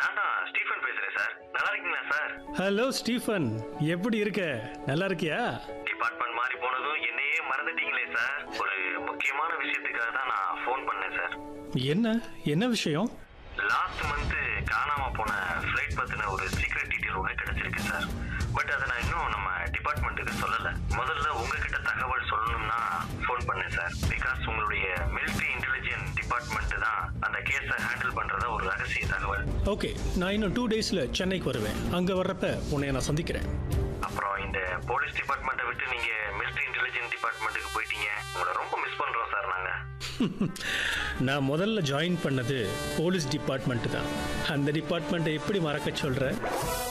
நான் தான் ஸ்டீஃபன் பேசுறேன் சார் நல்லா இருக்கீங்களா சார் ஹலோ ஸ்டீஃபன் எப்படி இருக்க நல்லா இருக்கியா டிபார்ட்மெண்ட் மாறி போனதும் என்னையே மறந்துட்டீங்களே சார் ஒரு முக்கியமான விஷயத்துக்காக தான் நான் ஃபோன் பண்ணேன் சார் என்ன என்ன விஷயம் லாஸ்ட் மந்த் காணாம போன ஃப்ளைட் பத்தின ஒரு சீக்ரெட் டீட்டெயில் ஒன்று கிடைச்சிருக்கு சார் பட் அதை நான் இன்னும் நம்ம டிபார்ட்மெண்ட்டுக்கு சொல்லல முதல்ல உங்ககிட்ட தகவல் சொல்லணும்னா ஃபோன் பண்ணேன் சார் பிகாஸ் உங்களுடைய மிலிட்ரி இன்டெலிஜென்ட் டிபார்ட்மெண்ட் தான் அந்த கேஸை ஹேண்டில் பண்றதா ஒரு ரகசிய தகவல் ஓகே நான் இன்னும் டூ டேஸில் சென்னைக்கு வருவேன் அங்கே வர்றப்ப உன்னை நான் சந்திக்கிறேன் அப்புறம் இந்த போலீஸ் டிபார்ட்மெண்ட்டை விட்டு நீங்க மிலிட்ரி இன்டெலிஜென்ட் டிபார்ட்மெண்ட்டுக்கு போயிட்டீங்க உங்களை ரொம்ப மிஸ் பண்றோம் சார் நாங்க நான் முதல்ல ஜாயின் பண்ணது போலீஸ் டிபார்ட்மெண்ட் தான் அந்த டிபார்ட்மெண்ட்டை எப்படி மறக்க சொல்கிறேன்